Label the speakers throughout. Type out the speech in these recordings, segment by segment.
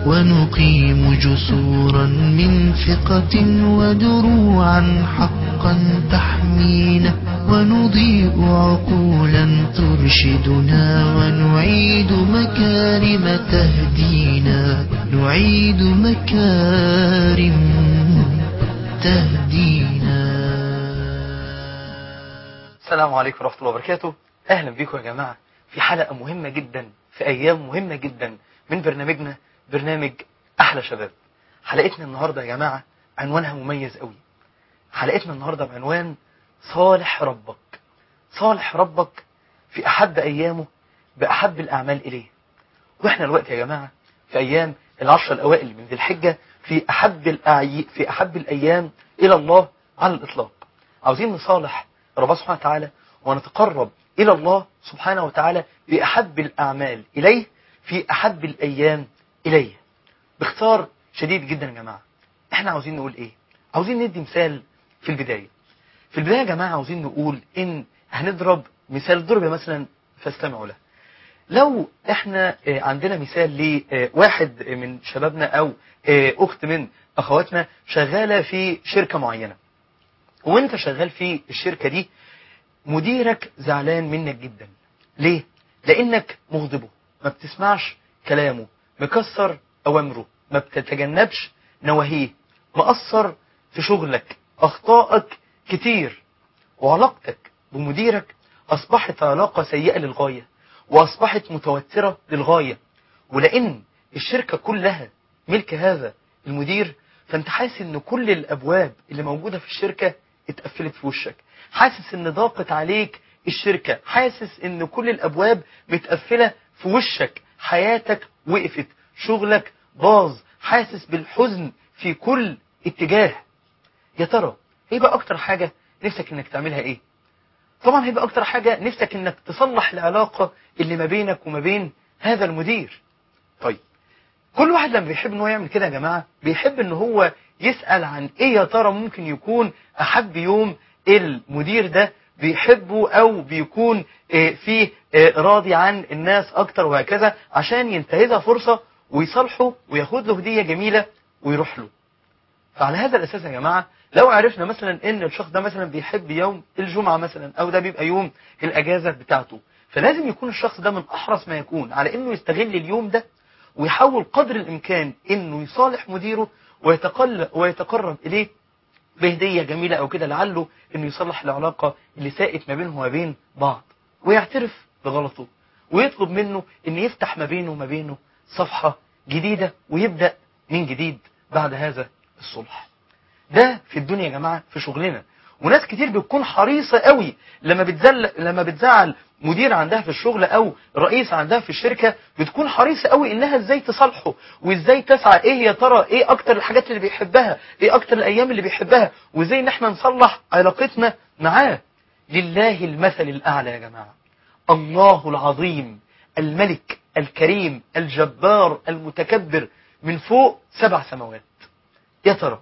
Speaker 1: ونقيم جسورا من ثقة ودروعا حقا تحمينا ونضيء عقولا ترشدنا ونعيد مكارم تهدينا نعيد مكارم تهدينا
Speaker 2: السلام عليكم ورحمة الله وبركاته أهلا بكم يا جماعة في حلقة مهمة جدا في أيام مهمة جدا من برنامجنا برنامج أحلى شباب حلقتنا النهاردة يا جماعة عنوانها مميز قوي حلقتنا النهاردة بعنوان صالح ربك صالح ربك في أحب أيامه بأحب الأعمال إليه وإحنا الوقت يا جماعة في أيام العشر الأوائل من ذي الحجة في أحب الأعي... في أحب الأيام إلى الله على الإطلاق عاوزين نصالح ربنا سبحانه وتعالى ونتقرب إلى الله سبحانه وتعالى بأحب الأعمال إليه في أحب الأيام إليه باختصار شديد جدا يا جماعة احنا عاوزين نقول ايه عاوزين ندي مثال في البداية في البداية يا جماعة عاوزين نقول ان هنضرب مثال ضرب مثلا فاستمعوا له لو احنا آه، عندنا مثال لواحد من شبابنا او آه، اخت من اخواتنا شغالة في شركة معينة وانت شغال في الشركة دي مديرك زعلان منك جدا ليه لانك مغضبه ما بتسمعش كلامه مكسر اوامره ما بتتجنبش نواهيه مقصر في شغلك اخطائك كتير وعلاقتك بمديرك اصبحت علاقة سيئة للغاية واصبحت متوترة للغاية ولان الشركة كلها ملك هذا المدير فانت حاسس ان كل الابواب اللي موجودة في الشركة اتقفلت في وشك حاسس ان ضاقت عليك الشركة حاسس ان كل الابواب متقفلة في وشك حياتك وقفت شغلك باظ حاسس بالحزن في كل اتجاه يا ترى هيبقى اكتر حاجة نفسك انك تعملها ايه طبعا هيبقى اكتر حاجة نفسك انك تصلح العلاقة اللي ما بينك وما بين هذا المدير طيب كل واحد لما بيحب ان هو يعمل كده يا جماعة بيحب ان هو يسأل عن ايه يا ترى ممكن يكون احب يوم المدير ده بيحبه او بيكون آه، فيه آه، راضي عن الناس اكتر وهكذا عشان ينتهزها فرصة ويصالحه وياخد له هدية جميلة ويروح له فعلى هذا الاساس يا جماعة لو عرفنا مثلا ان الشخص ده مثلا بيحب يوم الجمعة مثلا او ده بيبقى يوم الاجازة بتاعته فلازم يكون الشخص ده من احرص ما يكون على انه يستغل اليوم ده ويحاول قدر الامكان انه يصالح مديره ويتقل ويتقرب اليه بهدية جميلة او كده لعله انه يصلح العلاقة اللي ساءت ما بينه وما بين بعض ويعترف بغلطه ويطلب منه ان يفتح ما بينه وما بينه صفحة جديدة ويبدأ من جديد بعد هذا الصلح ده في الدنيا يا جماعة في شغلنا وناس كتير بتكون حريصة قوي لما بتزل لما بتزعل مدير عندها في الشغل او رئيس عندها في الشركة بتكون حريصة قوي انها ازاي تصالحه وازاي تسعى ايه يا ترى ايه اكتر الحاجات اللي بيحبها ايه اكتر الايام اللي بيحبها وازاي ان احنا نصلح علاقتنا معاه لله المثل الاعلى يا جماعة الله العظيم الملك الكريم الجبار المتكبر من فوق سبع سماوات يا ترى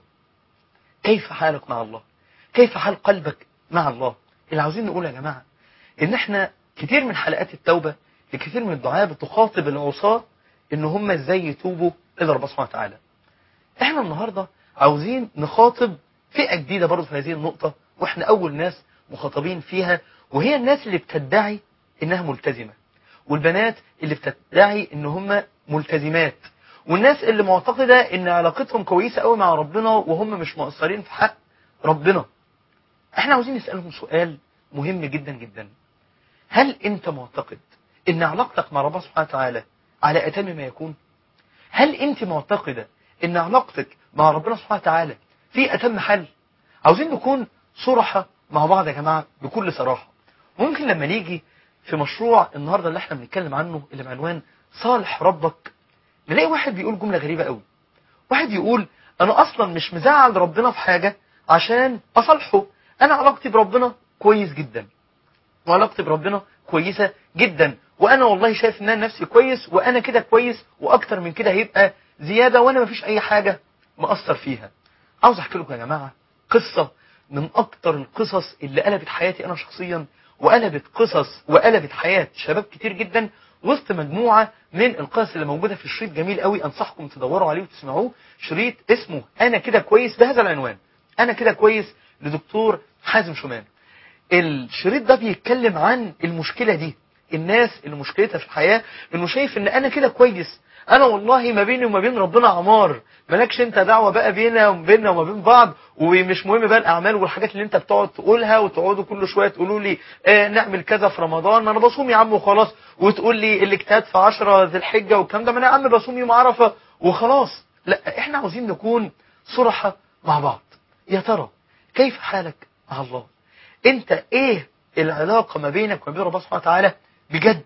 Speaker 2: كيف حالك مع الله كيف حال قلبك مع الله اللي عاوزين نقول يا جماعة ان احنا كتير من حلقات التوبة لكثير من الدعاء بتخاطب العصاة ان هم ازاي يتوبوا الى ربنا سبحانه وتعالى احنا النهاردة عاوزين نخاطب فئة جديدة برضه في هذه النقطة واحنا اول ناس مخاطبين فيها وهي الناس اللي بتدعي انها ملتزمة والبنات اللي بتدعي ان هم ملتزمات والناس اللي معتقدة ان علاقتهم كويسة قوي مع ربنا وهم مش مقصرين في حق ربنا احنا عاوزين نسألهم سؤال مهم جدا جدا هل انت معتقد ان علاقتك مع ربنا سبحانه وتعالى على اتم ما يكون هل انت معتقدة ان علاقتك مع ربنا سبحانه وتعالى في اتم حل عاوزين نكون صرحة مع بعض يا جماعة بكل صراحة ممكن لما نيجي في مشروع النهاردة اللي احنا بنتكلم عنه اللي بعنوان صالح ربك نلاقي واحد بيقول جملة غريبة قوي واحد يقول انا اصلا مش مزعل ربنا في حاجة عشان اصالحه انا علاقتي بربنا كويس جدا وعلاقتي بربنا كويسة جدا وانا والله شايف ان انا نفسي كويس وانا كده كويس واكتر من كده هيبقى زيادة وانا مفيش اي حاجة مأثر فيها عاوز احكي لكم يا جماعة قصة من اكتر القصص اللي قلبت حياتي انا شخصيا وقلبت قصص وقلبت حياة شباب كتير جدا وسط مجموعة من القصص اللي موجودة في الشريط جميل قوي أنصحكم تدوروا عليه وتسمعوه شريط اسمه أنا كده كويس بهذا العنوان أنا كده كويس لدكتور حازم شومان الشريط ده بيتكلم عن المشكلة دي الناس اللي مشكلتها في الحياة انه شايف ان انا كده كويس انا والله ما بيني وما بين ربنا عمار مالكش انت دعوة بقى بينا وبيننا وما بين بعض ومش مهم بقى الاعمال والحاجات اللي انت بتقعد تقولها وتقعدوا كل شوية تقولوا لي آه نعمل كذا في رمضان ما انا بصوم يا عم وخلاص وتقول لي الاجتهاد في 10 ذي الحجة والكلام ده ما انا يا عم بصوم يوم عرفة وخلاص لا احنا عاوزين نكون صرحة مع بعض يا ترى كيف حالك مع الله انت ايه العلاقة ما بينك وما بين ربنا سبحانه وتعالى بجد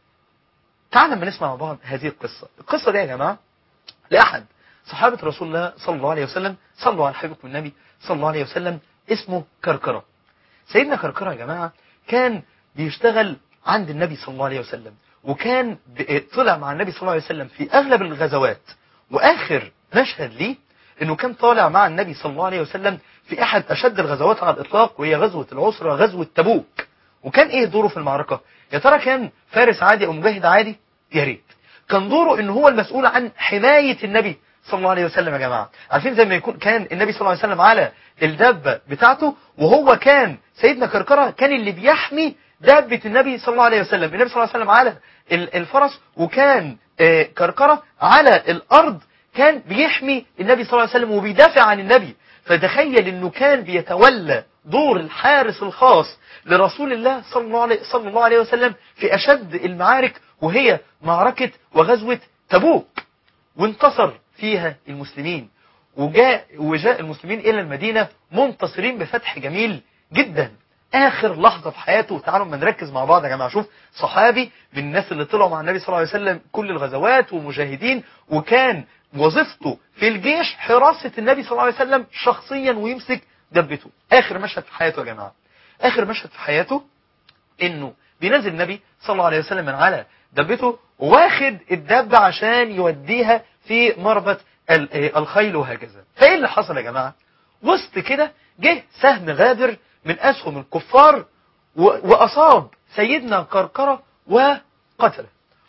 Speaker 2: تعال لما نسمع مع بعض هذه القصة القصة دي يا جماعة لأحد صحابة رسول الله صلى الله عليه وسلم صلوا على حبيبكم النبي صلى الله عليه وسلم اسمه كركرة سيدنا كركرة يا جماعة كان بيشتغل عند النبي صلى الله عليه وسلم وكان طلع مع النبي صلى الله عليه وسلم في أغلب الغزوات وآخر مشهد ليه انه كان طالع مع النبي صلى الله عليه وسلم في احد اشد الغزوات على الاطلاق وهي غزوة العسرة غزوة تبوك وكان ايه دوره في المعركة يا ترى كان فارس عادي او مجاهد عادي يا ريت كان دوره ان هو المسؤول عن حماية النبي صلى الله عليه وسلم يا جماعة عارفين زي ما يكون كان النبي صلى الله عليه وسلم على الدابة بتاعته وهو كان سيدنا كركرة كان اللي بيحمي دابة النبي صلى الله عليه وسلم النبي صلى الله عليه وسلم على الفرس وكان كركرة على الارض كان بيحمي النبي صلى الله عليه وسلم وبيدافع عن النبي فتخيل انه كان بيتولى دور الحارس الخاص لرسول الله صلى الله عليه, صلى الله عليه وسلم في أشد المعارك وهي معركة وغزوة تبوك وانتصر فيها المسلمين وجاء, وجاء المسلمين إلى المدينة منتصرين بفتح جميل جدا آخر لحظة في حياته تعالوا ما نركز مع بعض يا جماعة شوف صحابي من الناس اللي طلعوا مع النبي صلى الله عليه وسلم كل الغزوات ومجاهدين وكان وظيفته في الجيش حراسة النبي صلى الله عليه وسلم شخصيا ويمسك دبته آخر مشهد في حياته يا جماعة آخر مشهد في حياته إنه بينزل النبي صلى الله عليه وسلم من على دبته واخد الدبة عشان يوديها في مربط الخيل وهكذا فإيه اللي حصل يا جماعة وسط كده جه سهم غادر من أسهم الكفار وأصاب سيدنا كركرة وقتله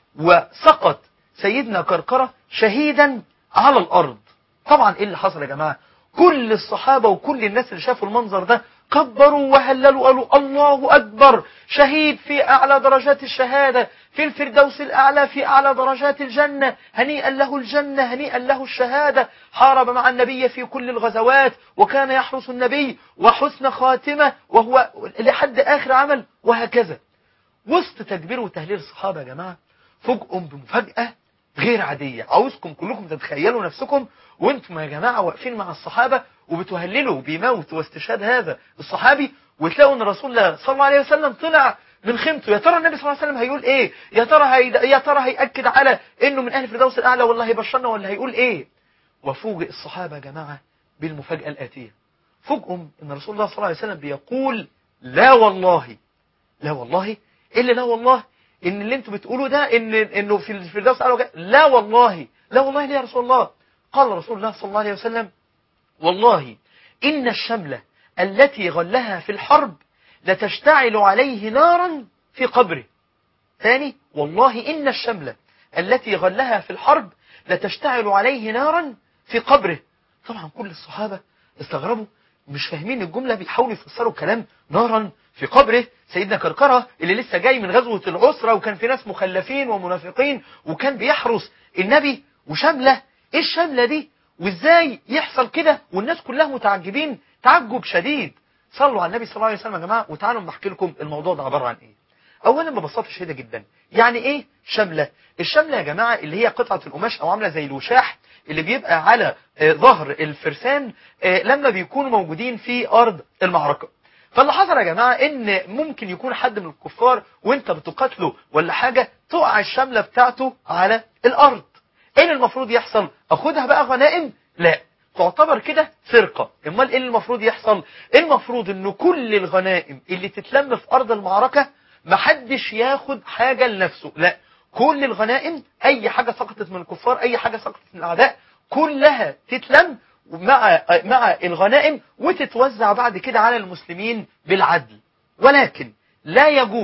Speaker 2: وسقط سيدنا كركرة شهيدا على الأرض طبعا إيه اللي حصل يا جماعة كل الصحابة وكل الناس اللي شافوا المنظر ده كبروا وهللوا قالوا الله أكبر شهيد في أعلى درجات الشهادة في الفردوس الأعلى في أعلى درجات الجنة هنيئا له الجنة هنيئا له الشهادة حارب مع النبي في كل الغزوات وكان يحرس النبي وحسن خاتمة وهو لحد آخر عمل وهكذا وسط تكبير وتهليل الصحابة يا جماعة فوجئهم بمفاجأة غير عادية عاوزكم كلكم تتخيلوا نفسكم وانتم يا جماعة واقفين مع الصحابة وبتهللوا بموت واستشهاد هذا الصحابي وتلاقوا ان رسول الله صلى الله عليه وسلم طلع من خيمته يا ترى النبي صلى الله عليه وسلم هيقول ايه يا ترى هي... يا ترى هيأكد على انه من اهل الفردوس الاعلى ولا هيبشرنا ولا هيقول ايه وفوجئ الصحابة يا جماعة بالمفاجأة الآتية فوجئهم ان رسول الله صلى الله عليه وسلم بيقول لا والله لا والله ايه اللي لا والله ان اللي انتوا بتقولوا ده ان انه في الفردوس الاعلى لا والله لا والله ليه يا رسول الله قال رسول الله صلى الله عليه وسلم والله إن الشملة التي غلها في الحرب لتشتعل عليه نارا في قبره ثاني والله إن الشملة التي غلها في الحرب لتشتعل عليه نارا في قبره طبعا كل الصحابة استغربوا مش فاهمين الجملة بيحاولوا يفسروا كلام نارا في قبره سيدنا كركرة اللي لسه جاي من غزوة العسرة وكان في ناس مخلفين ومنافقين وكان بيحرس النبي وشملة ايه الشملة دي وازاي يحصل كده والناس كلها متعجبين تعجب شديد صلوا على النبي صلى الله عليه وسلم يا جماعة وتعالوا بحكي لكم الموضوع ده عبارة عن ايه اولا ببساطة شديدة جدا يعني ايه شملة الشملة يا جماعة اللي هي قطعة القماش او عاملة زي الوشاح اللي بيبقى على ظهر الفرسان لما بيكونوا موجودين في ارض المعركة فاللي حصل يا جماعة ان ممكن يكون حد من الكفار وانت بتقاتله ولا حاجة تقع الشملة بتاعته على الارض ايه اللي المفروض يحصل اخدها بقى غنائم لا تعتبر كده سرقة امال ايه اللي المفروض يحصل المفروض ان كل الغنائم اللي تتلم في ارض المعركة محدش ياخد حاجة لنفسه لا كل الغنائم اي حاجة سقطت من الكفار اي حاجة سقطت من الاعداء كلها تتلم مع مع الغنائم وتتوزع بعد كده على المسلمين بالعدل ولكن لا يجوز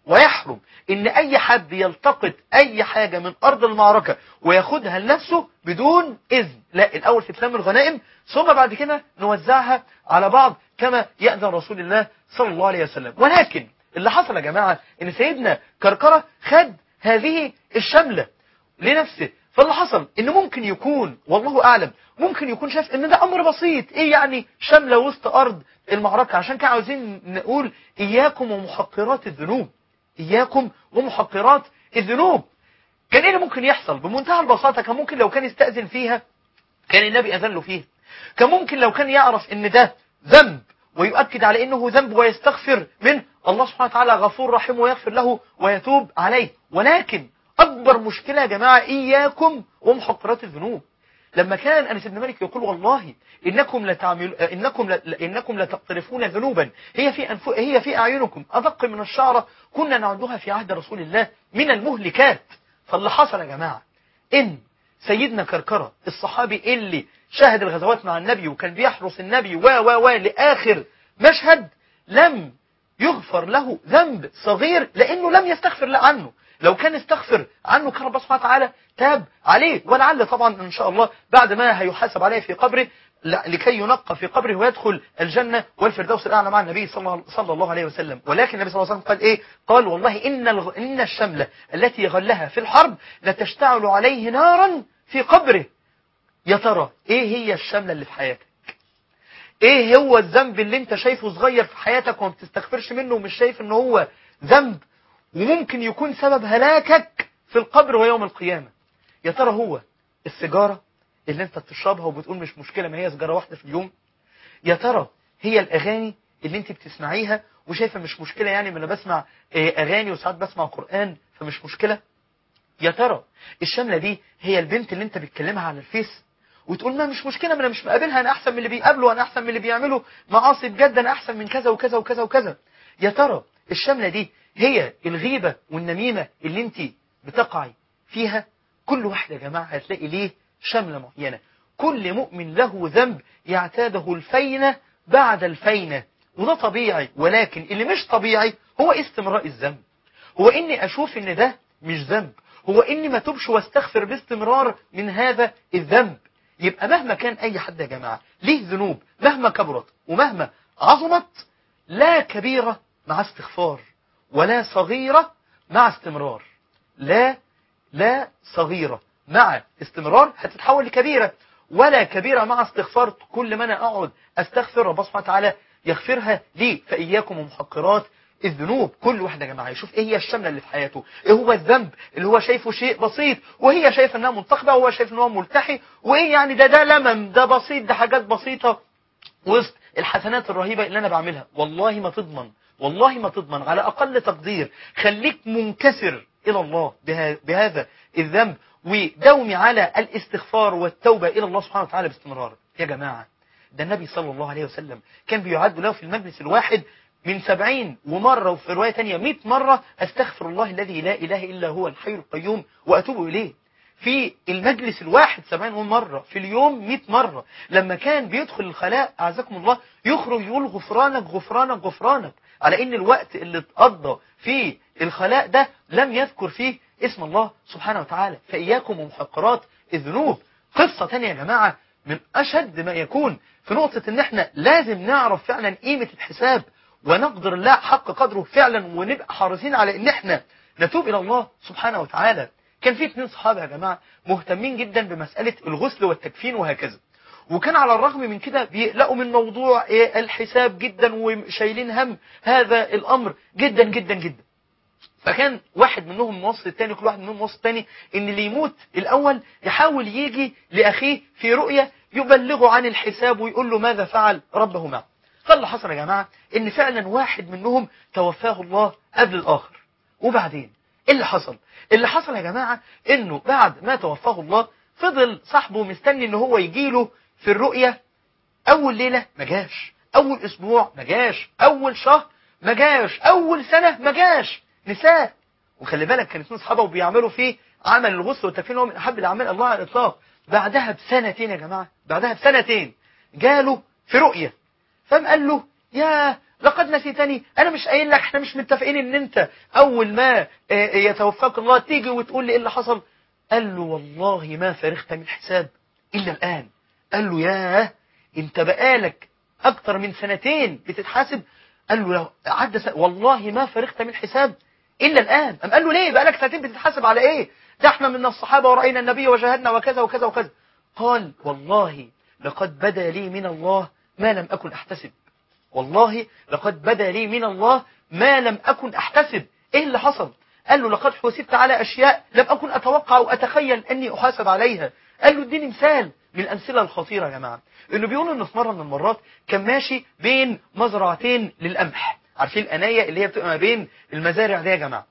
Speaker 2: ويحرم ان اي حد يلتقط اي حاجة من ارض المعركة وياخدها لنفسه بدون اذن لا الاول تتلم الغنائم ثم بعد كده نوزعها على بعض كما يأذن رسول الله صلى الله عليه وسلم ولكن اللي حصل يا جماعة ان سيدنا كركرة خد هذه الشملة لنفسه فاللي حصل ان ممكن يكون والله اعلم ممكن يكون شاف ان ده امر بسيط ايه يعني شامله وسط ارض المعركه عشان كده عاوزين نقول اياكم ومحقرات الذنوب اياكم ومحقرات الذنوب كان ايه اللي ممكن يحصل بمنتهى البساطه كان ممكن لو كان يستاذن فيها كان النبي اذن له فيها كان ممكن لو كان يعرف ان ده ذنب ويؤكد على انه ذنب ويستغفر منه الله سبحانه وتعالى غفور رحيم ويغفر له ويتوب عليه ولكن اكبر مشكله يا جماعه اياكم ومحقرات الذنوب لما كان انس بن مالك يقول والله انكم لتعمل انكم ل... انكم لتقترفون ذنوبا هي في أنف... هي في اعينكم ادق من الشعره كنا نعدها في عهد رسول الله من المهلكات فاللي حصل يا جماعه ان سيدنا كركره الصحابي اللي شاهد الغزوات مع النبي وكان بيحرس النبي و و و لاخر مشهد لم يغفر له ذنب صغير لانه لم يستغفر عنه لو كان استغفر عنه كان ربنا سبحانه وتعالى تاب عليه ولعل طبعا ان شاء الله بعد ما هيحاسب عليه في قبره لكي ينقى في قبره ويدخل الجنة والفردوس الأعلى مع النبي صلى صلى الله عليه وسلم ولكن النبي صلى الله عليه وسلم قال إيه قال والله إن الغ... إن الشملة التي غلها في الحرب لتشتعل عليه نارا في قبره يا ترى إيه هي الشملة اللي في حياتك إيه هو الذنب اللي أنت شايفه صغير في حياتك وما بتستغفرش منه ومش شايف إن هو ذنب وممكن يكون سبب هلاكك في القبر ويوم القيامة يا ترى هو السيجارة اللي انت بتشربها وبتقول مش مشكلة ما هي سيجارة واحدة في اليوم يا ترى هي الأغاني اللي انت بتسمعيها وشايفة مش مشكلة يعني ما انا بسمع أغاني وساعات بسمع قرآن فمش مشكلة يا ترى الشملة دي هي البنت اللي انت بتكلمها على الفيس وتقول ما مش مشكلة ما انا مش مقابلها انا احسن من اللي بيقابله انا احسن من اللي بيعمله معاصي بجد انا احسن من كذا وكذا وكذا وكذا يا ترى الشملة دي هي الغيبة والنميمة اللي انت بتقعي فيها كل واحد يا جماعة هتلاقي ليه شملة معينة كل مؤمن له ذنب يعتاده الفينة بعد الفينة وده طبيعي ولكن اللي مش طبيعي هو استمراء الذنب هو اني اشوف ان ده مش ذنب هو اني ما توبش واستغفر باستمرار من هذا الذنب يبقى مهما كان اي حد يا جماعة ليه ذنوب مهما كبرت ومهما عظمت لا كبيرة مع استغفار ولا صغيرة مع استمرار لا لا صغيرة مع استمرار هتتحول لكبيرة ولا كبيرة مع استغفار كل ما أنا أقعد أستغفر ربنا سبحانه وتعالى يغفرها لي فإياكم ومحقرات الذنوب كل واحد يا جماعة يشوف ايه هي الشملة اللي في حياته ايه هو الذنب اللي هو شايفه شيء بسيط وهي شايفه انها منتقبة وهو شايف ان هو ملتحي وايه يعني ده ده لمم ده بسيط ده حاجات بسيطة وسط الحسنات الرهيبة اللي انا بعملها والله ما تضمن والله ما تضمن على أقل تقدير خليك منكسر إلى الله بهذا الذنب ودومي على الاستغفار والتوبة إلى الله سبحانه وتعالى باستمرار يا جماعة ده النبي صلى الله عليه وسلم كان بيعد له في المجلس الواحد من سبعين ومرة وفي رواية تانية مئة مرة أستغفر الله الذي لا إله إلا هو الحي القيوم وأتوب إليه في المجلس الواحد سبعين مرة في اليوم مئة مرة لما كان بيدخل الخلاء أعزكم الله يخرج يقول غفرانك غفرانك غفرانك على ان الوقت اللي اتقضى في الخلاء ده لم يذكر فيه اسم الله سبحانه وتعالى فإياكم ومحقرات الذنوب قصة تانية يا جماعة من أشد ما يكون في نقطة ان احنا لازم نعرف فعلا قيمة الحساب ونقدر الله حق قدره فعلا ونبقى حريصين على ان احنا نتوب الى الله سبحانه وتعالى كان في اثنين صحابة يا جماعة مهتمين جدا بمسألة الغسل والتكفين وهكذا وكان على الرغم من كده بيقلقوا من موضوع الحساب جدا وشايلين هم هذا الأمر جدا جدا جدا فكان واحد منهم موصي التاني كل واحد منهم موصي التاني ان اللي يموت الأول يحاول يجي لأخيه في رؤية يبلغه عن الحساب ويقول له ماذا فعل ربه معه فاللي حصل يا جماعة ان فعلا واحد منهم توفاه الله قبل الآخر وبعدين ايه اللي حصل اللي حصل يا جماعة انه بعد ما توفاه الله فضل صاحبه مستني ان هو يجيله في الرؤية أول ليلة ما جاش أول أسبوع ما جاش أول شهر ما جاش أول سنة ما جاش نساء وخلي بالك كان اثنين صحابه وبيعملوا فيه عمل الغسل والتكفين هو من أحب الأعمال الله على الإطلاق بعدها بسنتين يا جماعة بعدها بسنتين جاله في رؤية فقام قال له يا لقد نسيتني انا مش قايل لك احنا مش متفقين ان انت اول ما آه، يتوفاك الله تيجي وتقول لي ايه اللي حصل قال له والله ما فرغت من حساب الا الان قال له ياه انت بقالك اكتر من سنتين بتتحاسب قال له لو عدى سنة والله ما فرغت من حساب الا الان قام قال له ليه بقالك سنتين بتتحاسب على ايه ده احنا من الصحابه وراينا النبي وشاهدنا وكذا وكذا وكذا قال والله لقد بدا لي من الله ما لم اكن احتسب والله لقد بدا لي من الله ما لم أكن أحتسب إيه اللي حصل قال له لقد حسبت على أشياء لم أكن أتوقع أو أتخيل أني أحاسب عليها قال له اديني مثال من الأمثلة الخطيرة يا جماعة إنه بيقول إنه في مرة من المرات كان ماشي بين مزرعتين للقمح عارفين الأناية اللي هي بتبقى ما بين المزارع دي يا جماعة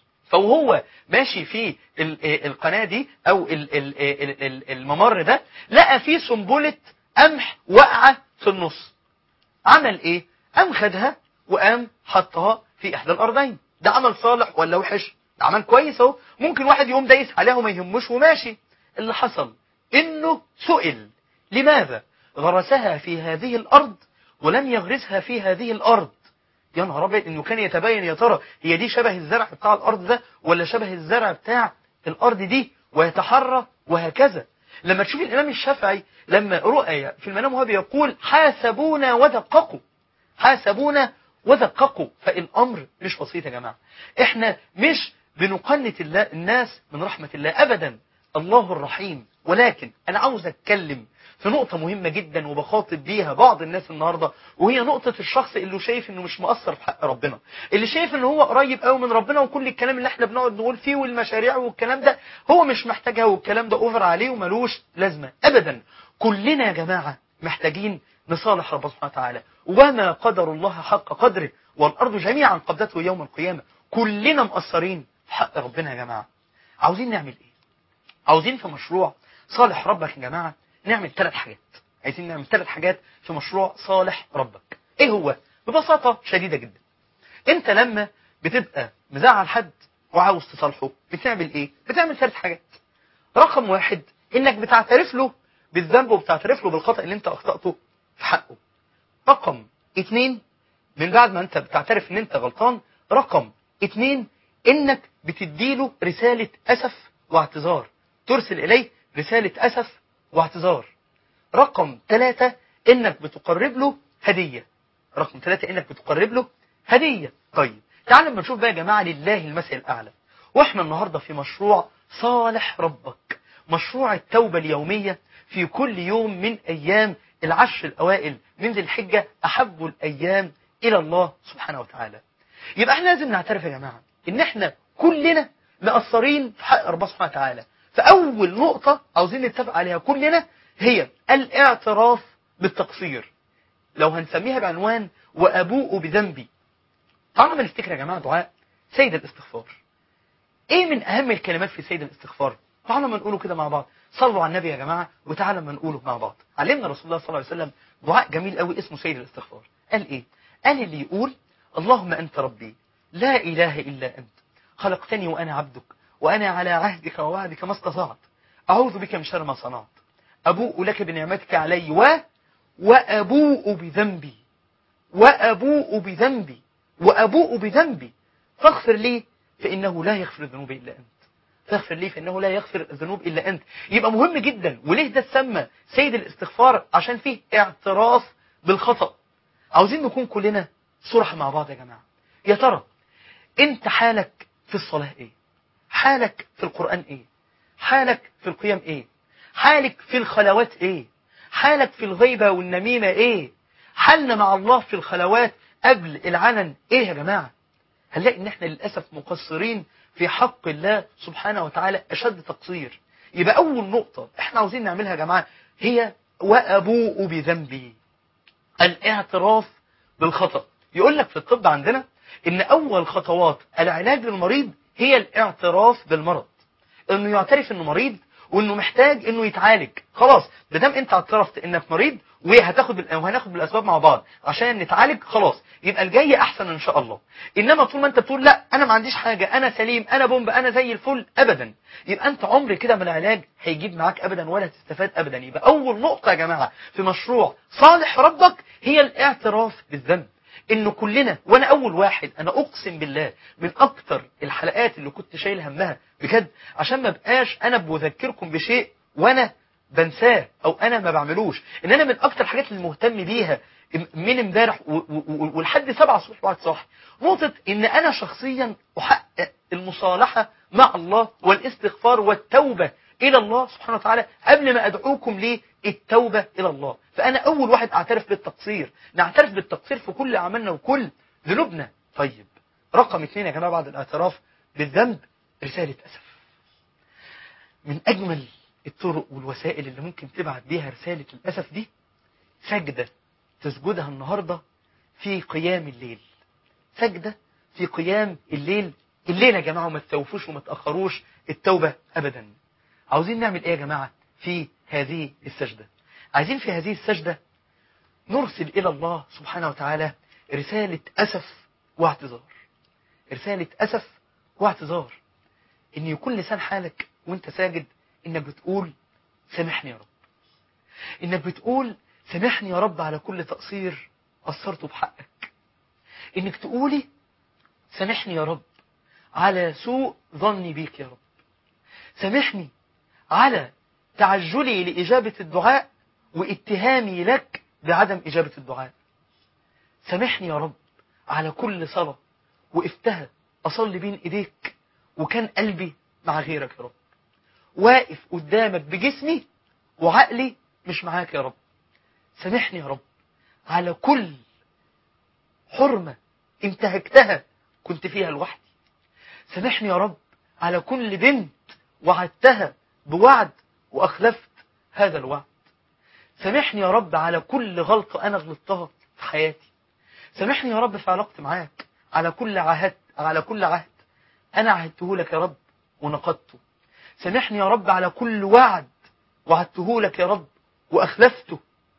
Speaker 2: فوهو ماشي في ال- آه القناة دي أو ال- ال- آه ال- ال- الممر ده لقى فيه سنبلة قمح واقعة في النص عمل ايه قام خدها وقام حطها في احدى الارضين ده عمل صالح ولا وحش ده عمل كويس اهو ممكن واحد يقوم دايس عليها وما يهموش وماشي اللي حصل انه سئل لماذا غرسها في هذه الارض ولم يغرسها في هذه الارض يا نهار ابيض انه كان يتبين يا ترى هي دي شبه الزرع بتاع الارض ده ولا شبه الزرع بتاع الارض دي ويتحرى وهكذا لما تشوف الامام الشافعي لما رؤي في المنام وهو بيقول حاسبونا ودققوا حاسبونا ودققوا فالامر مش بسيط يا جماعه احنا مش بنقنط الله الناس من رحمه الله ابدا الله الرحيم ولكن انا عاوز اتكلم في نقطة مهمة جدا وبخاطب بيها بعض الناس النهاردة وهي نقطة الشخص اللي شايف انه مش مقصر في حق ربنا اللي شايف ان هو قريب قوي من ربنا وكل الكلام اللي احنا بنقعد نقول فيه والمشاريع والكلام ده هو مش محتاجها والكلام ده اوفر عليه وملوش لازمة ابدا كلنا يا جماعة محتاجين نصالح ربنا سبحانه وتعالى وما قدر الله حق قدره والارض جميعا قبضته يوم القيامة كلنا مقصرين في حق ربنا يا جماعة عاوزين نعمل ايه عاوزين في مشروع صالح ربك يا جماعة نعمل ثلاث حاجات عايزين نعمل ثلاث حاجات في مشروع صالح ربك ايه هو ببساطة شديدة جدا انت لما بتبقى مزعل حد وعاوز تصالحه بتعمل ايه بتعمل ثلاث حاجات رقم واحد انك بتعترف له بالذنب وبتعترف له بالخطأ اللي انت اخطأته في حقه رقم اتنين من بعد ما انت بتعترف ان انت غلطان رقم اتنين انك بتديله رسالة اسف واعتذار ترسل اليه رسالة اسف واعتذار رقم ثلاثة انك بتقرب له هدية رقم ثلاثة انك بتقرب له هدية طيب تعالوا لما نشوف بقى يا جماعة لله المثل الاعلى واحنا النهاردة في مشروع صالح ربك مشروع التوبة اليومية في كل يوم من ايام العشر الاوائل من ذي الحجة احب الايام الى الله سبحانه وتعالى يبقى احنا لازم نعترف يا جماعة ان احنا كلنا مقصرين في حق ربنا سبحانه وتعالى فاول نقطة عاوزين نتفق عليها كلنا هي الاعتراف بالتقصير لو هنسميها بعنوان وابوء بذنبي تعالوا ما نفتكر يا جماعة دعاء سيد الاستغفار ايه من اهم الكلمات في سيد الاستغفار تعالوا ما نقوله كده مع بعض صلوا على النبي يا جماعة وتعالوا ما نقوله مع بعض علمنا رسول الله صلى الله عليه وسلم دعاء جميل قوي اسمه سيد الاستغفار قال ايه قال اللي يقول اللهم انت ربي لا اله الا انت خلقتني وانا عبدك وانا على عهدك ووعدك ما استطعت اعوذ بك من شر ما صنعت ابوء لك بنعمتك علي و وابوء بذنبي وابوء بذنبي وابوء بذنبي فاغفر لي فانه لا يغفر الذنوب الا انت فاغفر لي فانه لا يغفر الذنوب الا انت يبقى مهم جدا وليه ده اتسمى سيد الاستغفار عشان فيه اعتراف بالخطأ عاوزين نكون كلنا صرحة مع بعض يا جماعة يا ترى انت حالك في الصلاة ايه حالك في القرآن ايه حالك في القيام ايه حالك في الخلوات ايه حالك في الغيبة والنميمة ايه حالنا مع الله في الخلوات قبل العلن ايه يا جماعة هنلاقي ان احنا للأسف مقصرين في حق الله سبحانه وتعالى أشد تقصير يبقى أول نقطة احنا عاوزين نعملها يا جماعة هي وأبوء بذنبي الاعتراف بالخطأ يقول لك في الطب عندنا ان أول خطوات العلاج للمريض هي الاعتراف بالمرض انه يعترف انه مريض وانه محتاج انه يتعالج خلاص ما دام انت اعترفت انك مريض وهتاخد بال... وهناخد بالاسباب مع بعض عشان نتعالج خلاص يبقى الجاي احسن ان شاء الله انما طول ما انت بتقول لا انا ما عنديش حاجه انا سليم انا بومب انا زي الفل ابدا يبقى انت عمر كده من العلاج هيجيب معاك ابدا ولا هتستفاد ابدا يبقى اول نقطه يا جماعه في مشروع صالح ربك هي الاعتراف بالذنب ان كلنا وانا اول واحد انا اقسم بالله من اكتر الحلقات اللي كنت شايل همها بجد عشان ما بقاش انا بذكركم بشيء وانا بنساه او انا ما بعملوش ان انا من اكتر الحاجات اللي مهتم بيها من امبارح و- و- و- ولحد سبعة الصبح بعد صاحي نقطة ان انا شخصيا احقق المصالحة مع الله والاستغفار والتوبة الى الله سبحانه وتعالى قبل ما ادعوكم للتوبة الى الله فانا اول واحد اعترف بالتقصير نعترف بالتقصير في كل اعمالنا وكل ذنوبنا طيب رقم اثنين يا جماعة بعد الاعتراف بالذنب رسالة اسف من اجمل الطرق والوسائل اللي ممكن تبعت بيها رسالة الاسف دي سجدة تسجدها النهاردة في قيام الليل سجدة في قيام الليل الليل يا جماعة وما تسوفوش وما تأخروش التوبة أبدا عاوزين نعمل إيه يا جماعة في هذه السجدة عايزين في هذه السجدة نرسل إلى الله سبحانه وتعالى رسالة أسف واعتذار رسالة أسف واعتذار إن يكون لسان حالك وانت ساجد إنك بتقول سامحني يا رب إنك بتقول سامحني يا رب على كل تقصير قصرته بحقك إنك تقولي سامحني يا رب على سوء ظني بيك يا رب سامحني على تعجلي لإجابة الدعاء واتهامي لك بعدم إجابة الدعاء سامحني يا رب على كل صلاة وقفتها أصلي بين إيديك وكان قلبي مع غيرك يا رب واقف قدامك بجسمي وعقلي مش معاك يا رب سامحني يا رب على كل حرمة انتهكتها كنت فيها لوحدي سامحني يا رب على كل بنت وعدتها بوعد وأخلفت هذا الوعد سامحني يا رب على كل غلطة أنا غلطتها في حياتي سامحني يا رب في علاقتي معاك على كل عهد على كل عهد أنا عهدته لك يا رب ونقضته سامحني يا رب على كل وعد وعدته لك يا رب وأخلفته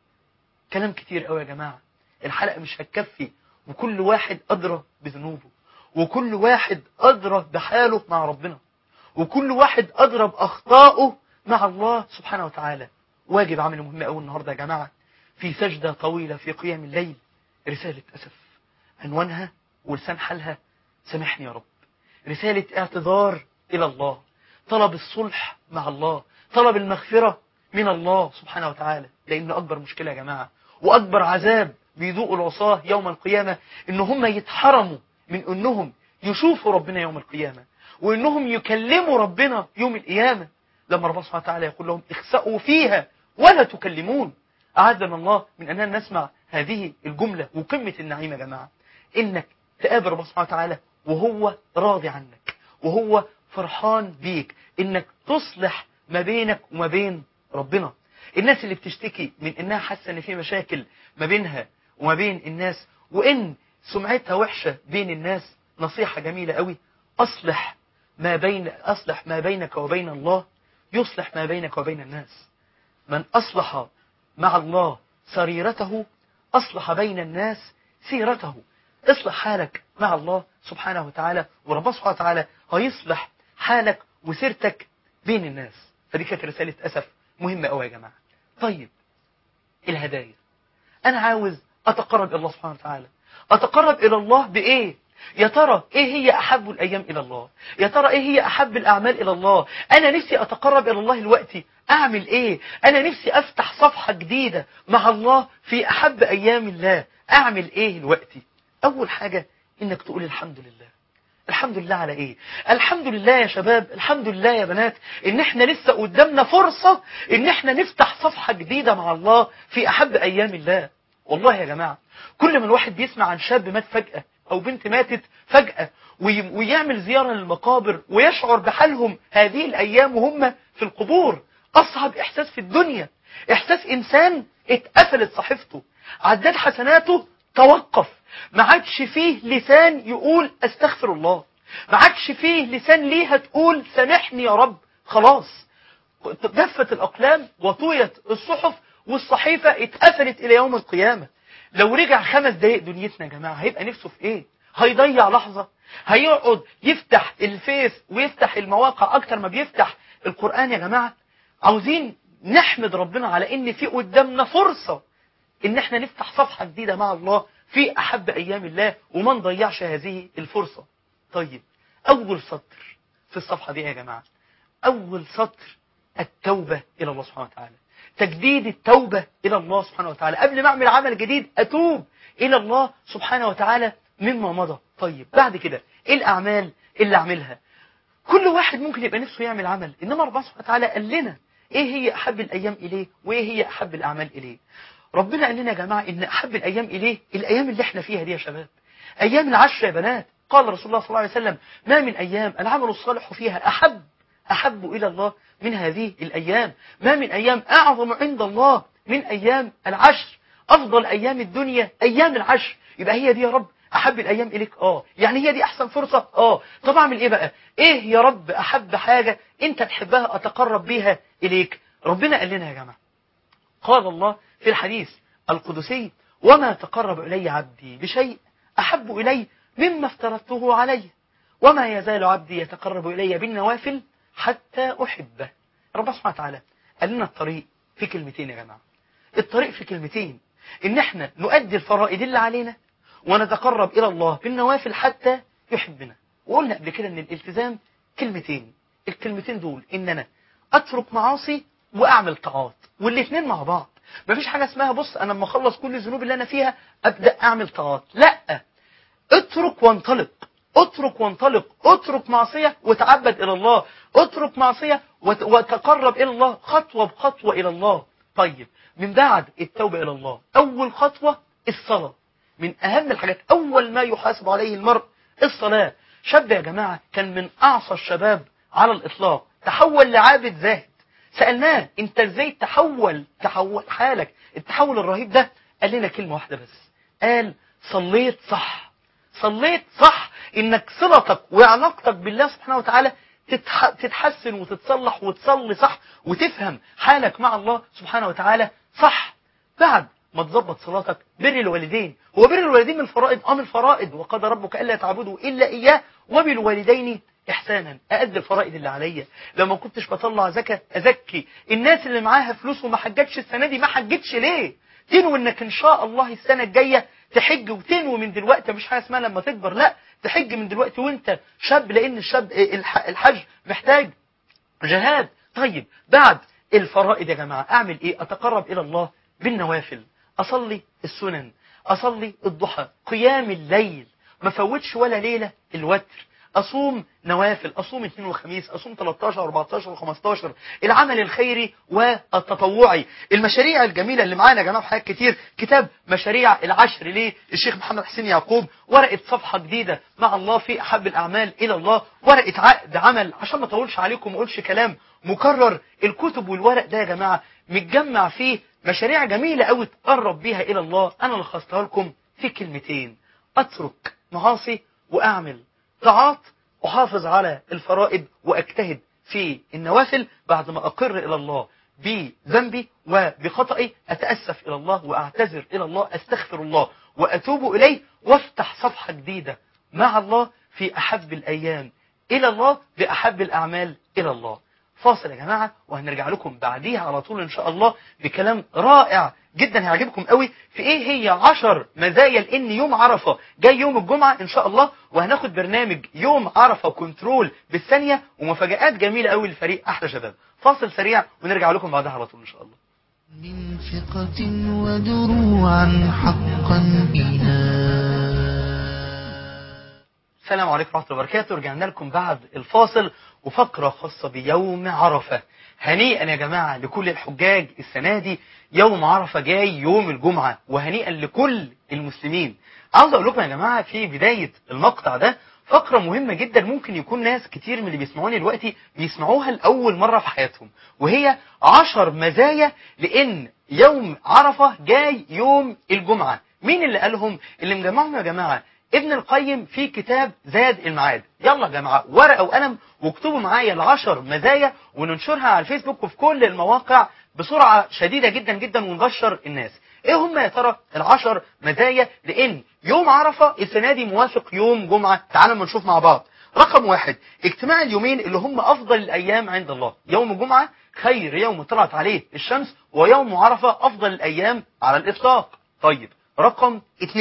Speaker 2: كلام كتير قوي يا جماعة الحلقة مش هتكفي وكل واحد أدرى بذنوبه وكل واحد أدرى بحاله مع ربنا وكل واحد أدرى بأخطائه مع الله سبحانه وتعالى واجب عمل مهم قوي النهاردة يا جماعة في سجدة طويلة في قيام الليل رسالة أسف عنوانها ولسان حالها سامحني يا رب رسالة اعتذار إلى الله طلب الصلح مع الله طلب المغفرة من الله سبحانه وتعالى لأن أكبر مشكلة يا جماعة وأكبر عذاب بيذوق العصاة يوم القيامة إن هم يتحرموا من أنهم يشوفوا ربنا يوم القيامة وأنهم يكلموا ربنا يوم القيامة لما ربنا سبحانه وتعالى يقول لهم اخسأوا فيها ولا تكلمون أعاذنا الله من أننا نسمع هذه الجملة وقمة النعيم يا جماعة إنك تقابل ربنا سبحانه وتعالى وهو راضي عنك وهو فرحان بيك إنك تصلح ما بينك وما بين ربنا الناس اللي بتشتكي من إنها حاسة إن في مشاكل ما بينها وما بين الناس وإن سمعتها وحشة بين الناس نصيحة جميلة قوي أصلح ما بين أصلح ما بينك وبين الله يصلح ما بينك وبين الناس من أصلح مع الله سريرته أصلح بين الناس سيرته اصلح حالك مع الله سبحانه وتعالى وربنا سبحانه وتعالى هيصلح حالك وسيرتك بين الناس فدي كانت رسالة أسف مهمة قوي يا جماعة طيب الهدايا أنا عاوز أتقرب إلى الله سبحانه وتعالى أتقرب إلى الله بإيه يا ترى ايه هي احب الايام الى الله يا ترى ايه هي احب الاعمال الى الله انا نفسي اتقرب الى الله دلوقتي اعمل ايه انا نفسي افتح صفحة جديدة مع الله في احب ايام الله اعمل ايه دلوقتي اول حاجة انك تقول الحمد لله الحمد لله على ايه الحمد لله يا شباب الحمد لله يا بنات ان احنا لسه قدامنا فرصة ان احنا نفتح صفحة جديدة مع الله في احب ايام الله والله يا جماعة كل ما الواحد بيسمع عن شاب مات فجأة او بنت ماتت فجأة وي- ويعمل زيارة للمقابر ويشعر بحالهم هذه الايام وهم في القبور اصعب احساس في الدنيا احساس انسان اتقفلت صحيفته عداد حسناته توقف ما عادش فيه لسان يقول استغفر الله ما عادش فيه لسان ليها تقول سامحني يا رب خلاص جفت الأقلام وطويت الصحف والصحيفة اتقفلت إلى يوم القيامة لو رجع خمس دقايق دنيتنا يا جماعة هيبقى نفسه في إيه هيضيع لحظة هيقعد يفتح الفيس ويفتح المواقع أكتر ما بيفتح القرآن يا جماعة عاوزين نحمد ربنا على إن في قدامنا فرصة إن إحنا نفتح صفحة جديدة مع الله في أحب أيام الله وما نضيعش هذه الفرصة طيب أول سطر في الصفحة دي يا جماعة أول سطر التوبة إلى الله سبحانه وتعالى تجديد التوبة إلى الله سبحانه وتعالى قبل ما أعمل عمل جديد أتوب إلى الله سبحانه وتعالى مما مضى طيب بعد كده إيه الأعمال اللي أعملها كل واحد ممكن يبقى نفسه يعمل عمل إنما ربنا سبحانه وتعالى قال لنا إيه هي أحب الأيام إليه وإيه هي أحب الأعمال إليه ربنا قال لنا يا جماعة إن أحب الأيام إليه الأيام اللي إحنا فيها دي يا شباب أيام العشر يا بنات قال رسول الله صلى الله عليه وسلم ما من أيام العمل الصالح فيها أحب أحب إلى الله من هذه الأيام ما من أيام أعظم عند الله من أيام العشر أفضل أيام الدنيا أيام العشر يبقى هي دي يا رب أحب الأيام إليك آه يعني هي دي أحسن فرصة آه طب أعمل إيه بقى إيه يا رب أحب حاجة أنت تحبها أتقرب بيها إليك ربنا قال لنا يا جماعة قال الله في الحديث القدسي وما تقرب إلي عبدي بشيء أحب إلي مما افترضته عليه وما يزال عبدي يتقرب إلي بالنوافل حتى أحبه ربنا سبحانه وتعالى قال لنا الطريق في كلمتين يا جماعة الطريق في كلمتين إن احنا نؤدي الفرائض اللي علينا ونتقرب إلى الله بالنوافل حتى يحبنا وقلنا قبل كده إن الالتزام كلمتين الكلمتين دول إن أنا أترك معاصي وأعمل طاعات والاثنين مع بعض مفيش حاجة اسمها بص أنا لما أخلص كل الذنوب اللي أنا فيها أبدأ أعمل طاعات لا اترك وانطلق اترك وانطلق اترك معصية وتعبد إلى الله اترك معصية وت- وتقرب إلى الله خطوة بخطوة إلى الله طيب من بعد التوبة إلى الله أول خطوة الصلاة من أهم الحاجات أول ما يحاسب عليه المرء الصلاة شاب يا جماعة كان من أعصى الشباب على الإطلاق تحول لعابد زاهد سألناه أنت إزاي تحول تحول حالك التحول الرهيب ده قال لنا كلمة واحدة بس قال صليت صح صليت صح انك صلتك وعلاقتك بالله سبحانه وتعالى تتح... تتحسن وتتصلح وتصلي صح وتفهم حالك مع الله سبحانه وتعالى صح بعد ما تظبط صلاتك بر الوالدين هو بر الوالدين من الفرائض اه من الفرائض وقضى ربك الا تعبدوا الا اياه وبالوالدين احسانا اادي الفرائض اللي عليا لو ما كنتش بطلع زكاه ازكي الناس اللي معاها فلوس وما حجتش السنه دي ما حجتش ليه تنوي انك ان شاء الله السنه الجايه تحج وتنوي من دلوقتي مفيش حاجه اسمها لما تكبر لا تحج من دلوقتي وانت شاب لان الشاب الح- الحج محتاج جهاد طيب بعد الفرائض يا جماعه اعمل ايه اتقرب الى الله بالنوافل اصلي السنن اصلي الضحى قيام الليل ما فوتش ولا ليله الوتر اصوم نوافل اصوم اثنين وخميس اصوم 13 14 و15 العمل الخيري والتطوعي المشاريع الجميله اللي معانا يا جماعه في حاجات كتير كتاب مشاريع العشر ليه الشيخ محمد حسين يعقوب ورقه صفحه جديده مع الله في احب الاعمال الى الله ورقه عقد عمل عشان ما اطولش عليكم ما اقولش كلام مكرر الكتب والورق ده يا جماعه متجمع فيه مشاريع جميله قوي تقرب بيها الى الله انا لخصتها لكم في كلمتين اترك معاصي واعمل طاعات أحافظ على الفرائض وأجتهد في النوافل بعد ما أقر إلى الله بذنبي وبخطئي أتأسف إلى الله وأعتذر إلى الله أستغفر الله وأتوب إليه وافتح صفحة جديدة مع الله في أحب الأيام إلى الله بأحب الأعمال إلى الله فاصل يا جماعة وهنرجع لكم بعديها على طول إن شاء الله بكلام رائع جدا هيعجبكم قوي في ايه هي عشر مزايا لان يوم عرفة جاي يوم الجمعة ان شاء الله وهناخد برنامج يوم عرفة كنترول بالثانية ومفاجآت جميلة قوي للفريق احلى شباب فاصل سريع ونرجع لكم بعدها على طول ان شاء الله
Speaker 1: من ثقة ودروعا حقا بنا
Speaker 2: السلام عليكم ورحمة الله وبركاته رجعنا لكم بعد الفاصل وفقرة خاصة بيوم عرفة هنيئا يا جماعة لكل الحجاج السنة دي يوم عرفة جاي يوم الجمعة وهنيئا لكل المسلمين عاوز اقول لكم يا جماعة في بداية المقطع ده فقرة مهمة جدا ممكن يكون ناس كتير من اللي بيسمعوني دلوقتي بيسمعوها لأول مرة في حياتهم وهي عشر مزايا لأن يوم عرفة جاي يوم الجمعة مين اللي قالهم اللي مجمعهم يا جماعة ابن القيم في كتاب زاد المعاد يلا يا جماعة ورقة وقلم واكتبوا معايا العشر مزايا وننشرها على الفيسبوك وفي كل المواقع بسرعة شديدة جدا جدا ونبشر الناس ايه هم يا ترى العشر مزايا لان يوم عرفة السنة دي موافق يوم جمعة تعالوا ما نشوف مع بعض رقم واحد اجتماع اليومين اللي هم افضل الايام عند الله يوم الجمعة خير يوم طلعت عليه الشمس ويوم عرفة افضل الايام على الاطلاق طيب رقم اثنين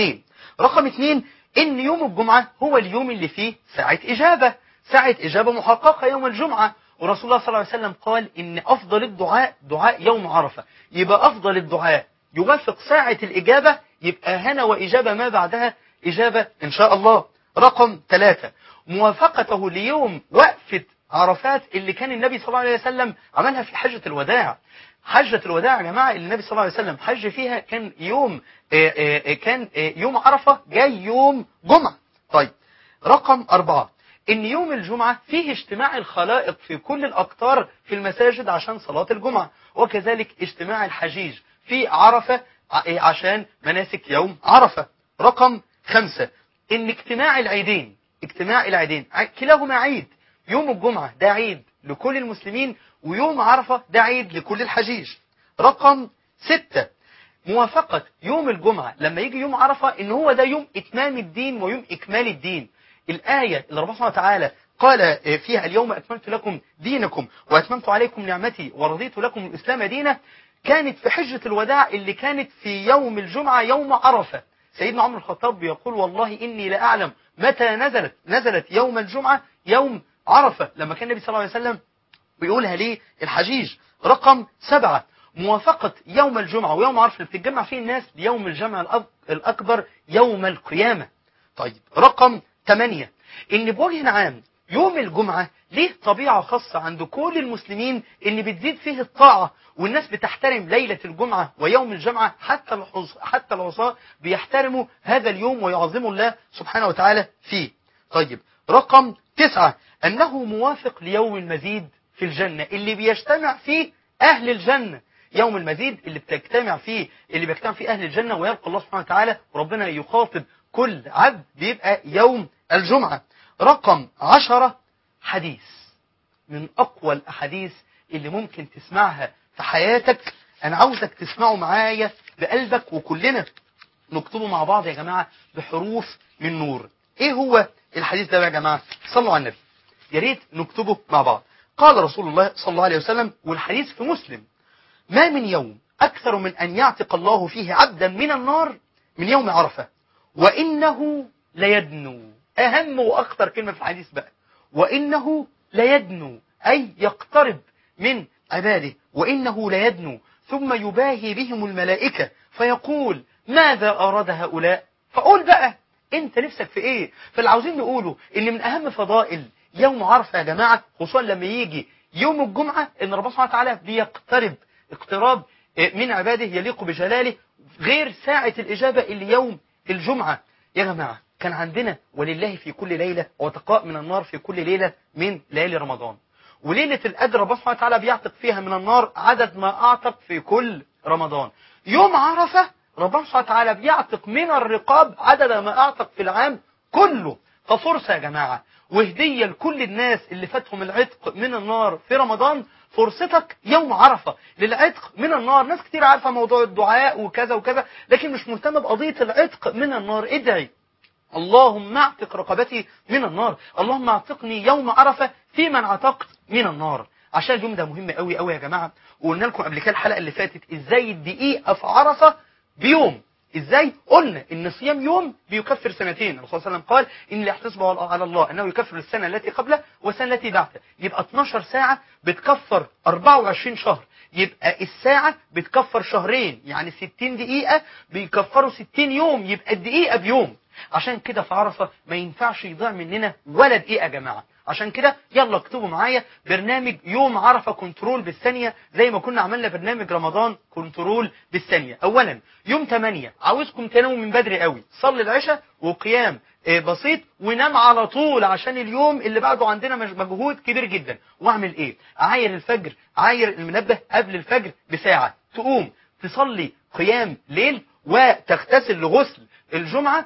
Speaker 2: رقم اتنين ان يوم الجمعة هو اليوم اللي فيه ساعة اجابة ساعة اجابة محققة يوم الجمعة ورسول الله صلى الله عليه وسلم قال ان افضل الدعاء دعاء يوم عرفة يبقى افضل الدعاء يوافق ساعة الاجابة يبقى هنا واجابة ما بعدها اجابة ان شاء الله رقم ثلاثة موافقته ليوم وقفة عرفات اللي كان النبي صلى الله عليه وسلم عملها في حجة الوداع حجة الوداع يا جماعة اللي النبي صلى الله عليه وسلم حج فيها كان يوم آه، آه، كان آه، يوم عرفة جاي يوم جمعة طيب رقم أربعة إن يوم الجمعة فيه اجتماع الخلائق في كل الأقطار في المساجد عشان صلاة الجمعة وكذلك اجتماع الحجيج في عرفة ع- عشان مناسك يوم عرفة رقم خمسة إن اجتماع العيدين اجتماع العيدين ع- كلاهما عيد يوم الجمعة ده عيد لكل المسلمين ويوم عرفة ده عيد لكل الحجيج رقم ستة موافقة يوم الجمعة لما يجي يوم عرفة ان هو ده يوم اتمام الدين ويوم اكمال الدين الآية اللي ربنا سبحانه وتعالى قال فيها اليوم أكملت لكم دينكم وأتممت عليكم نعمتي ورضيت لكم الإسلام دينا كانت في حجة الوداع اللي كانت في يوم الجمعة يوم عرفة سيدنا عمر الخطاب بيقول والله إني لأعلم متى نزلت نزلت يوم الجمعة يوم عرفة لما كان النبي صلى الله عليه وسلم بيقولها ليه الحجيج رقم سبعة موافقة يوم الجمعة ويوم عرفة اللي بتتجمع فيه الناس ليوم الجمع الأك- الأكبر يوم القيامة طيب رقم ثمانية إن بوجه عام يوم الجمعة ليه طبيعة خاصة عند كل المسلمين إن بتزيد فيه الطاعة والناس بتحترم ليلة الجمعة ويوم الجمعة حتى الحص- حتى العصاة بيحترموا هذا اليوم ويعظموا الله سبحانه وتعالى فيه طيب رقم تسعة أنه موافق ليوم المزيد في الجنة اللي بيجتمع فيه أهل الجنة يوم المزيد اللي بتجتمع فيه اللي بيجتمع فيه أهل الجنة ويلقى الله سبحانه وتعالى وربنا يخاطب كل عبد بيبقى يوم الجمعة رقم عشرة حديث من أقوى الأحاديث اللي ممكن تسمعها في حياتك أنا عاوزك تسمعه معايا بقلبك وكلنا نكتبه مع بعض يا جماعة بحروف من نور ايه هو الحديث ده يا جماعة صلوا على النبي يا ريت نكتبه مع بعض قال رسول الله صلى الله عليه وسلم والحديث في مسلم ما من يوم أكثر من أن يعتق الله فيه عبدا من النار من يوم عرفة وإنه ليدنو أهم وأخطر كلمة في الحديث بقى وإنه ليدنو أي يقترب من عباده وإنه ليدنو ثم يباهي بهم الملائكة فيقول ماذا أراد هؤلاء فقول بقى انت نفسك في ايه فاللي عاوزين نقوله ان من اهم فضائل يوم عرفة يا جماعة خصوصا لما يجي يوم الجمعة ان ربنا سبحانه وتعالى بيقترب اقتراب من عباده يليق بجلاله غير ساعة الإجابة اللي يوم الجمعة يا جماعة كان عندنا ولله في كل ليلة وتقاء من النار في كل ليلة من ليالي رمضان وليلة القدر ربنا سبحانه وتعالى بيعتق فيها من النار عدد ما أعتق في كل رمضان يوم عرفة ربنا سبحانه وتعالى بيعتق من الرقاب عدد ما أعتق في العام كله ففرصة يا جماعة وهدية لكل الناس اللي فاتهم العتق من النار في رمضان فرصتك يوم عرفة للعتق من النار ناس كتير عارفة موضوع الدعاء وكذا وكذا لكن مش مهتمة بقضية العتق من النار ادعي اللهم اعتق رقبتي من النار اللهم اعتقني يوم عرفة في من عتقت من النار عشان اليوم ده مهم قوي قوي يا جماعة وقلنا لكم قبل كده الحلقة اللي فاتت ازاي الدقيقة في عرفة بيوم ازاي قلنا ان صيام يوم بيكفر سنتين الرسول صلى الله عليه وسلم قال ان اللي يحتسبه على الله انه يكفر السنه التي قبله والسنه التي بعدها يبقى 12 ساعه بتكفر 24 شهر يبقى الساعه بتكفر شهرين يعني 60 دقيقه بيكفروا 60 يوم يبقى الدقيقه بيوم عشان كده في عرفه ما ينفعش يضيع مننا ولا دقيقه يا جماعه عشان كده يلا اكتبوا معايا برنامج يوم عرفة كنترول بالثانية زي ما كنا عملنا برنامج رمضان كنترول بالثانية اولا يوم 8 عاوزكم تناموا من بدري قوي صلي العشاء وقيام آه، بسيط ونام على طول عشان اليوم اللي بعده عندنا مج- مجهود كبير جدا واعمل ايه عاير الفجر عاير المنبه قبل الفجر بساعة تقوم تصلي قيام ليل وتغتسل لغسل الجمعة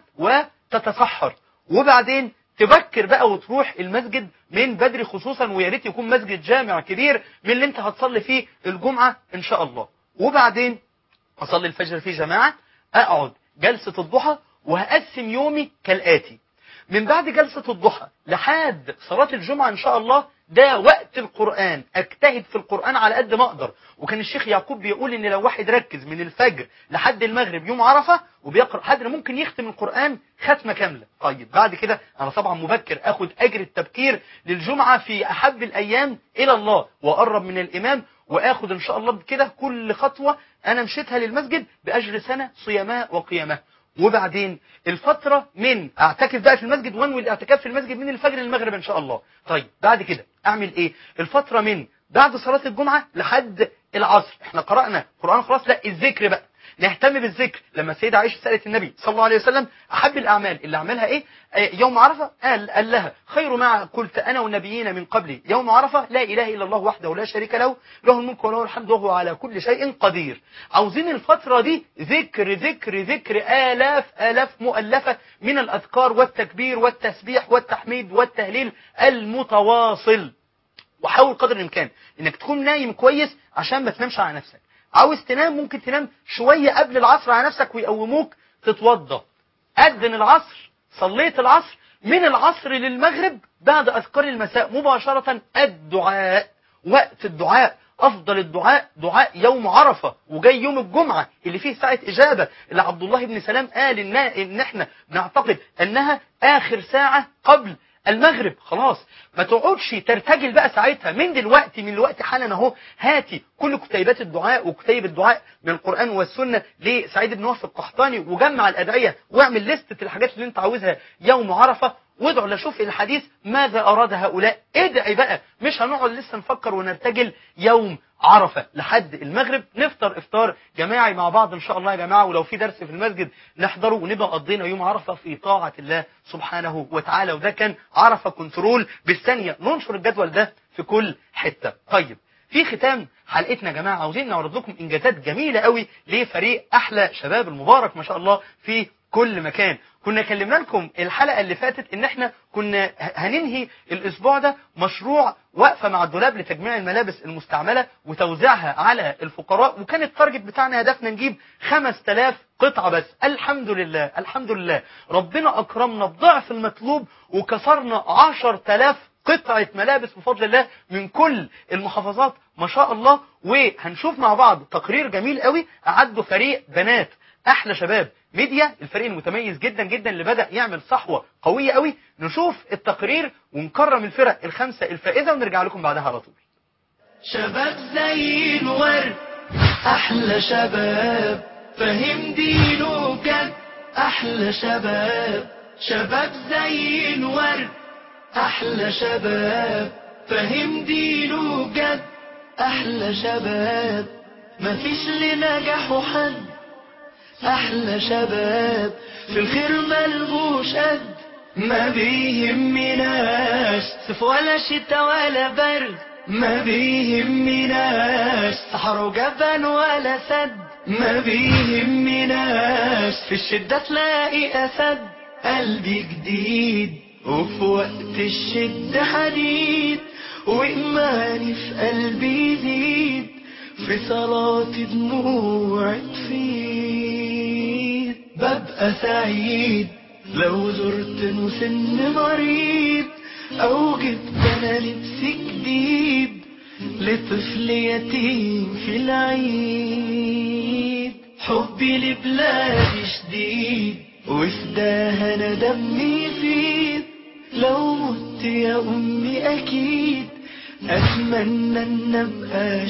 Speaker 2: وتتسحر وبعدين تبكر بقى وتروح المسجد من بدري خصوصا ويا ريت يكون مسجد جامع كبير من اللي انت هتصلي فيه الجمعة ان شاء الله وبعدين اصلي الفجر في جماعة اقعد جلسة الضحى وهقسم يومي كالآتي من بعد جلسة الضحى لحد صلاة الجمعة ان شاء الله ده وقت القرآن اجتهد في القرآن على قد ما اقدر وكان الشيخ يعقوب بيقول ان لو واحد ركز من الفجر لحد المغرب يوم عرفة وبيقرأ حد ممكن يختم القرآن ختمة كاملة طيب بعد كده انا طبعا مبكر اخد اجر التبكير للجمعة في احب الايام الى الله واقرب من الامام واخد ان شاء الله بكده كل خطوة انا مشيتها للمسجد باجر سنة صيامها وقيامها وبعدين الفترة من اعتكف بقى في المسجد وانوي الاعتكاف في المسجد من الفجر للمغرب ان شاء الله طيب بعد كده اعمل ايه الفترة من بعد صلاة الجمعة لحد العصر احنا قرأنا قرآن خلاص لا الذكر بقى نهتم بالذكر لما السيدة عائشة سألت النبي صلى الله عليه وسلم أحب الأعمال اللي عملها إيه آه، يوم عرفة قال, قال لها خير ما قلت أنا والنبيين من قبلي يوم عرفة لا إله إلا الله وحده لا شريك له له الملك وله الحمد وهو على كل شيء قدير عاوزين الفترة دي ذكر ذكر ذكر آلاف آلاف مؤلفة من الأذكار والتكبير والتسبيح والتحميد والتهليل المتواصل وحاول قدر الامكان انك تكون نايم كويس عشان ما تنامش على نفسك عاوز تنام ممكن تنام شوية قبل العصر على نفسك ويقوموك تتوضى أذن العصر صليت العصر من العصر للمغرب بعد أذكار المساء مباشرة الدعاء وقت الدعاء أفضل الدعاء دعاء يوم عرفة وجاي يوم الجمعة اللي فيه ساعة إجابة اللي عبد الله بن سلام قال إن, إن إحنا بنعتقد أنها آخر ساعة قبل المغرب خلاص ما تقعدش ترتجل بقى ساعتها من دلوقتي من الوقت حالا اهو هاتي كل كتيبات الدعاء وكتيب الدعاء من القرآن والسنة لسعيد بن وهب القحطاني وجمع الأدعية واعمل لستة الحاجات اللي انت عاوزها يوم عرفة وادعوا لشوف الحديث ماذا أراد هؤلاء ادعي بقى مش هنقعد لسه نفكر ونرتجل يوم عرفة لحد المغرب نفطر افطار جماعي مع بعض ان شاء الله يا جماعة ولو في درس في المسجد نحضره ونبقى قضينا يوم عرفة في طاعة الله سبحانه وتعالى وده كان عرفة كنترول بالثانية ننشر الجدول ده في كل حتة طيب في ختام حلقتنا يا جماعة عاوزين نعرض لكم انجازات جميلة قوي لفريق احلى شباب المبارك ما شاء الله في كل مكان كنا كلمنا لكم الحلقة اللي فاتت ان احنا كنا هننهي الاسبوع ده مشروع وقفة مع الدولاب لتجميع الملابس المستعملة وتوزيعها على الفقراء وكان التارجت بتاعنا هدفنا نجيب 5000 قطعة بس الحمد لله الحمد لله ربنا اكرمنا بضعف المطلوب وكسرنا 10000 قطعة ملابس بفضل الله من كل المحافظات ما شاء الله وهنشوف مع بعض تقرير جميل قوي أعده فريق بنات أحلى شباب ميديا الفريق المتميز جدا جدا اللي بدأ يعمل صحوة قوية قوي نشوف التقرير ونكرم الفرق الخمسة الفائزة ونرجع لكم بعدها على طول
Speaker 1: شباب زي الورد احلى شباب فهم دينه جد احلى شباب شباب زي الورد احلى شباب فهم دينه جد احلى شباب مفيش لنجاحه حد احلى شباب في الخير ملهوش قد ما بيهمناش صيف ولا شتا ولا برد ما بيهمناش صحر وجبل ولا سد ما بيهمناش في الشدة تلاقي أسد قلبي جديد وفي وقت الشدة حديد وإيماني في قلبي يزيد في صلاة دموع تفيد ببقى سعيد لو زرت مسن مريض أو جبت أنا لبس جديد لطفل يتيم في العيد حبي لبلادي شديد وفداها أنا دمي يفيد لو مت يا أمي أكيد أتمنى أن أبقى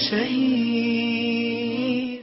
Speaker 1: شهيد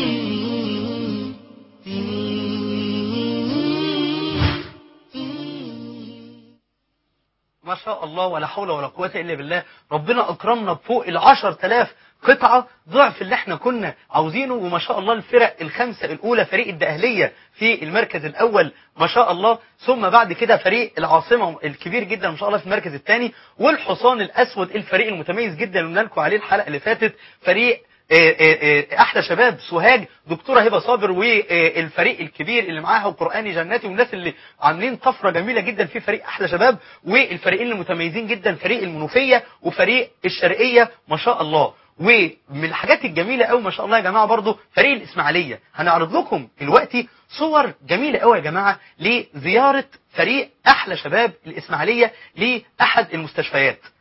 Speaker 2: ما شاء الله ولا حول ولا قوة إلا بالله ربنا أكرمنا بفوق العشر تلاف قطعة ضعف اللي احنا كنا عاوزينه وما شاء الله الفرق الخمسة الأولى فريق الدقهلية في المركز الأول ما شاء الله ثم بعد كده فريق العاصمة الكبير جدا ما شاء الله في المركز الثاني والحصان الأسود الفريق المتميز جدا اللي قلنا لكم عليه الحلقة اللي فاتت فريق احلى شباب سوهاج دكتوره هبه صابر والفريق الكبير اللي معاها وقراني جناتي والناس اللي عاملين طفره جميله جدا في فريق احلى شباب والفريقين المتميزين جدا فريق المنوفيه وفريق الشرقيه ما شاء الله ومن الحاجات الجميلة قوي ما شاء الله يا جماعة برضو فريق الإسماعيلية هنعرض لكم دلوقتي صور جميلة قوي يا جماعة لزيارة فريق أحلى شباب الإسماعيلية لأحد المستشفيات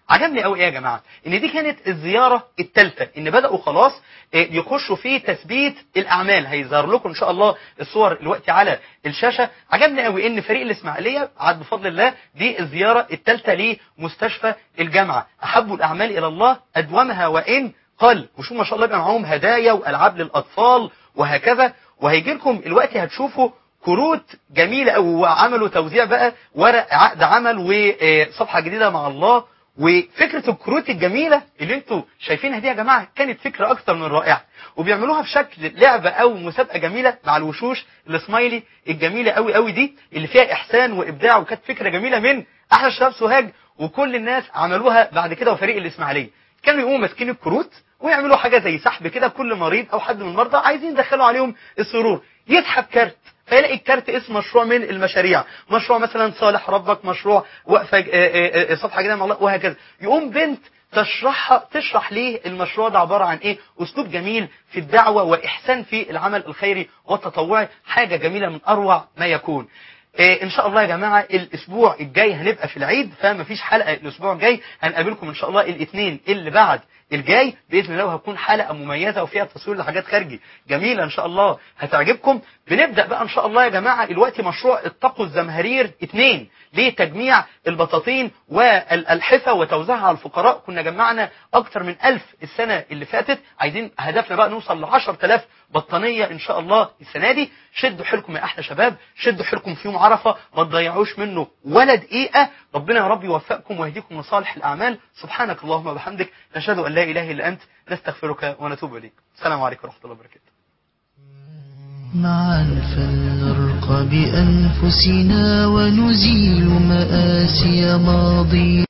Speaker 2: عجبني قوي ايه يا جماعه ان دي كانت الزياره الثالثه ان بداوا خلاص آه، يخشوا في تثبيت الاعمال هيظهر لكم ان شاء الله الصور دلوقتي على الشاشه عجبني قوي ان فريق الاسماعيليه عاد بفضل الله دي الزياره الثالثه لمستشفى الجامعه احب الاعمال الى الله ادومها وان قل وشوف ما شاء الله يبقى معاهم هدايا والعاب للاطفال وهكذا وهيجي لكم الوقت هتشوفوا كروت جميلة أوي وعملوا توزيع بقى ورق عقد عمل وصفحة جديدة مع الله وفكرة الكروت الجميلة اللي انتوا شايفينها دي يا جماعة كانت فكرة أكتر من رائعة وبيعملوها في شكل لعبة أو مسابقة جميلة مع الوشوش السمايلي الجميلة أوي أوي دي اللي فيها إحسان وإبداع وكانت فكرة جميلة من أحلى شباب سوهاج وكل الناس عملوها بعد كده وفريق الإسماعيلية كانوا يقوموا ماسكين الكروت ويعملوا حاجة زي سحب كده كل مريض أو حد من المرضى عايزين يدخلوا عليهم السرور يسحب كارت فيلاقي الكارت اسم مشروع من المشاريع مشروع مثلا صالح ربك مشروع وقفة آه، آه، آه، صفحة جديدة مع الله وهكذا يقوم بنت تشرحها تشرح ليه المشروع ده عبارة عن ايه اسلوب جميل في الدعوة واحسان في العمل الخيري والتطوعي حاجة جميلة من اروع ما يكون إيه ان شاء الله يا جماعه الاسبوع الجاي هنبقى في العيد فما فيش حلقه الاسبوع الجاي هنقابلكم ان شاء الله الاثنين اللي بعد الجاي باذن الله وهتكون حلقه مميزه وفيها تصوير لحاجات خارجي جميله ان شاء الله هتعجبكم بنبدا بقى ان شاء الله يا جماعه دلوقتي مشروع اتقوا الزمهرير اثنين لتجميع البطاطين والالحفه وتوزيعها على الفقراء كنا جمعنا اكتر من ألف السنه اللي فاتت عايزين هدفنا بقى نوصل ل 10000 بطانيه ان شاء الله السنه دي شدوا حيلكم يا احلى شباب شدوا حيلكم في يوم عرفه ما تضيعوش منه ولا دقيقه ربنا يا رب يوفقكم ويهديكم لصالح الاعمال سبحانك اللهم وبحمدك نشهد ان لا اله الا انت نستغفرك ونتوب اليك السلام عليكم ورحمه الله وبركاته
Speaker 1: معا فلنرق بأنفسنا ونزيل مآسي ماضي